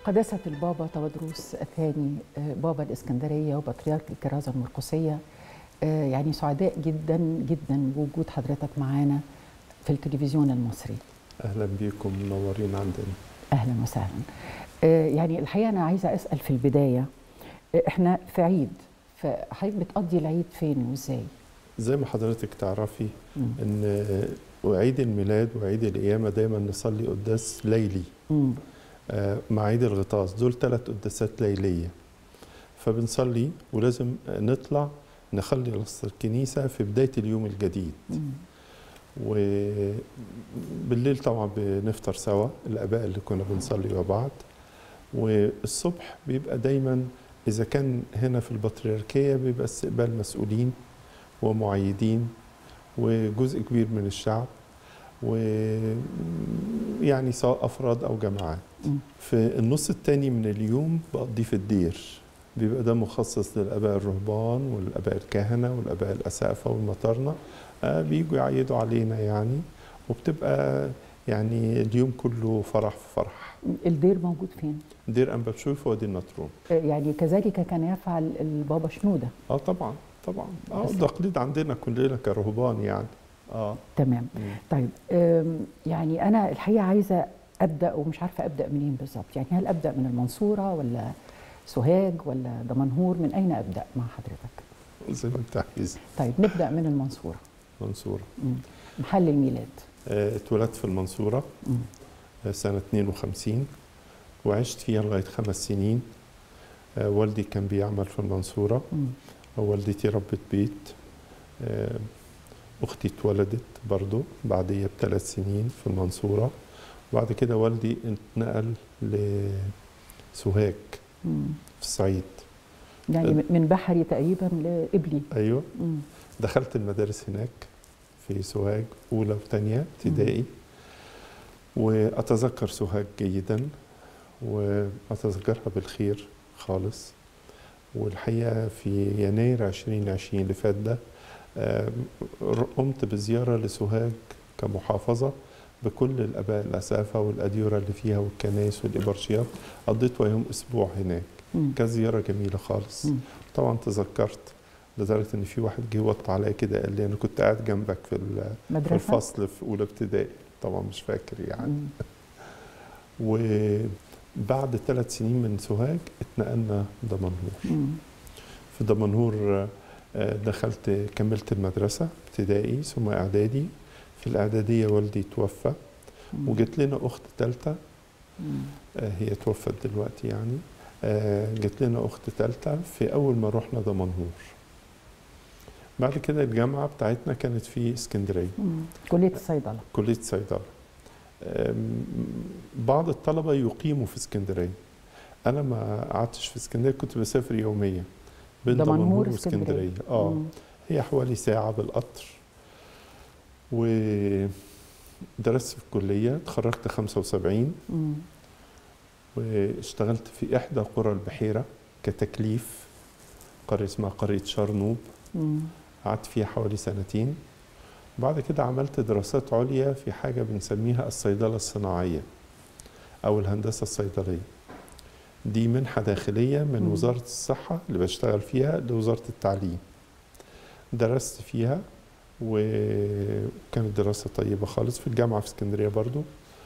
قداسة البابا تودروس الثاني آه، بابا الإسكندرية وبطريرك الكرازة المرقسية آه، يعني سعداء جدا جدا بوجود حضرتك معانا في التلفزيون المصري اهلا بيكم منورين عندنا أهلا وسهلا آه، يعني الحقيقة أنا عايزة أسأل في البداية آه، إحنا في عيد فحضرتك بتقضي العيد فين وإزاي؟ زي ما حضرتك تعرفي مم. ان وعيد الميلاد وعيد القيامه دايما نصلي قداس ليلي مم. آه، مع عيد الغطاس دول ثلاث قداسات ليليه فبنصلي ولازم نطلع نخلص الكنيسه في بدايه اليوم الجديد مم. وبالليل طبعا بنفطر سوا الاباء اللي كنا بنصلي مع بعض والصبح بيبقى دايما اذا كان هنا في البطريركيه بيبقى استقبال مسؤولين ومعيدين وجزء كبير من الشعب ويعني سواء افراد او جماعات مم. في النص التاني من اليوم بقضيه في الدير بيبقى ده مخصص للاباء الرهبان والاباء الكهنه والاباء الاسقفه والمطارنه آه، بيجوا يعيدوا علينا يعني وبتبقى يعني اليوم كله فرح في فرح الدير موجود فين؟ دير انبا بشوي في وادي النطرون آه، يعني كذلك كان يفعل البابا شنودة اه طبعا طبعا اه بس- تقليد عندنا كلنا كرهبان يعني اه تمام مم. طيب أم، يعني انا الحقيقه عايزه ابدا ومش عارفه ابدا منين بالظبط يعني هل ابدا من المنصوره ولا سوهاج ولا دمنهور من اين ابدا مع حضرتك زي ما انت عايز طيب نبدا من المنصوره منصوره مم. محل الميلاد آه، اتولدت في المنصوره مم. آه، سنه 52 وعشت فيها لغايه خمس سنين آه، والدي كان بيعمل في المنصوره مم. ووالدتي ربة بيت آه، أختي اتولدت برضو بعدية بثلاث سنين في المنصورة وبعد كده والدي انتقل لسوهاج مم. في الصعيد يعني من- من بحري تقريبا لقبلي أيوة مم. دخلت المدارس هناك في سوهاج أولى وثانية ابتدائي وأتذكر سوهاج جيدا وأتذكرها بالخير خالص والحقيقة في يناير 2020 اللي فات ده آم، قمت بزيارة لسوهاج كمحافظة بكل الآباء الأسافة والأديرة اللي فيها والكنائس والإبرشيات قضيت ويوم أسبوع هناك مم. كانت زيارة جميلة خالص مم. طبعا تذكرت لدرجة إن في واحد جه وط عليا كده قال لي أنا كنت قاعد جنبك في ال- في مدرسه الفصل في أولى ابتدائي طبعا مش فاكر يعني مم. وبعد ثلاث سنين من سوهاج اتنقلنا دمنهور مم. في دمنهور آه، دخلت كملت المدرسة ابتدائي ثم إعدادي في الإعدادية والدي توفى مم. وجت لنا أخت ثالثة مم. آه، هي توفت دلوقتي يعني آه، جت لنا أخت ثالثة في أول ما رحنا دمنهور بعد كده الجامعة بتاعتنا كانت في اسكندرية مم. كليه الصيدله كلية صيدلة أم، بعض الطلبة يقيموا في اسكندرية أنا ما قعدتش في اسكندرية كنت بسافر يوميا بين دمنهور دمنهور اسكندرية. واسكندرية اه مم. هي حوالي ساعة بالقطر ودرست في الكلية اتخرجت 75 مم. واشتغلت في إحدى قرى البحيرة كتكليف قرية اسمها قرية شرنوب مم. قعدت فيها حوالي سنتين بعد كده عملت دراسات عليا في حاجة بنسميها الصيدلة الصناعية أو الهندسة الصيدلية دي منحة داخلية من مم. وزارة الصحة اللي بشتغل فيها لوزارة التعليم درست فيها وكانت دراسة طيبة خالص في الجامعة في اسكندرية برضو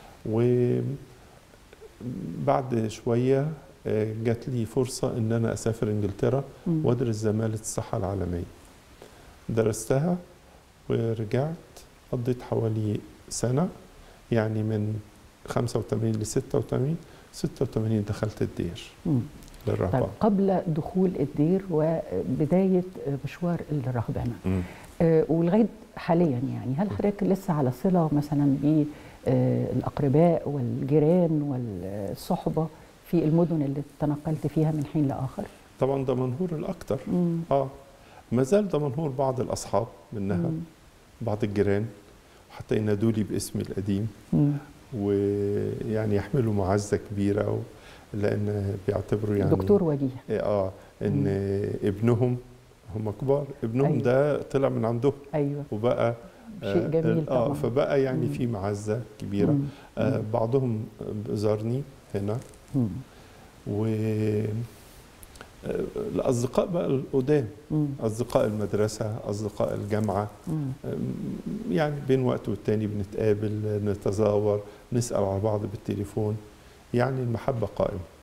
وبعد شوية آه، جات لي فرصة إن أنا أسافر إنجلترا مم. وادرس زمالة الصحة العالمية درستها ورجعت قضيت حوالي سنة يعني من 85 ل 86 86 دخلت الدير مم. طيب للرهبان قبل دخول الدير وبداية مشوار الرهبنة مم. آه، ولغاية حاليا يعني هل حضرتك لسه على صلة مثلا بالأقرباء والجيران والصحبة في المدن اللي تنقلت فيها من حين لآخر؟ طبعا دمنهور الأكثر مم. اه ما زال دمنهور بعض الأصحاب منها مم. بعض الجيران حتى ينادوا لي باسمي القديم مم. ويعني يحملوا معزة كبيرة و... لأن بيعتبروا يعني دكتور وجيه اه ان ابنهم هم كبار ابنهم أيوة. ده طلع من عندهم أيوه وبقى شيء جميل اه طبعا فبقى يعني مم. في معزه كبيره مم. آه بعضهم زارني هنا مم. و الأصدقاء بقى القدام مم. أصدقاء المدرسة أصدقاء الجامعة مم. يعني بين وقت والتاني بنتقابل نتزاور نسأل على بعض بالتليفون يعني المحبة قائمة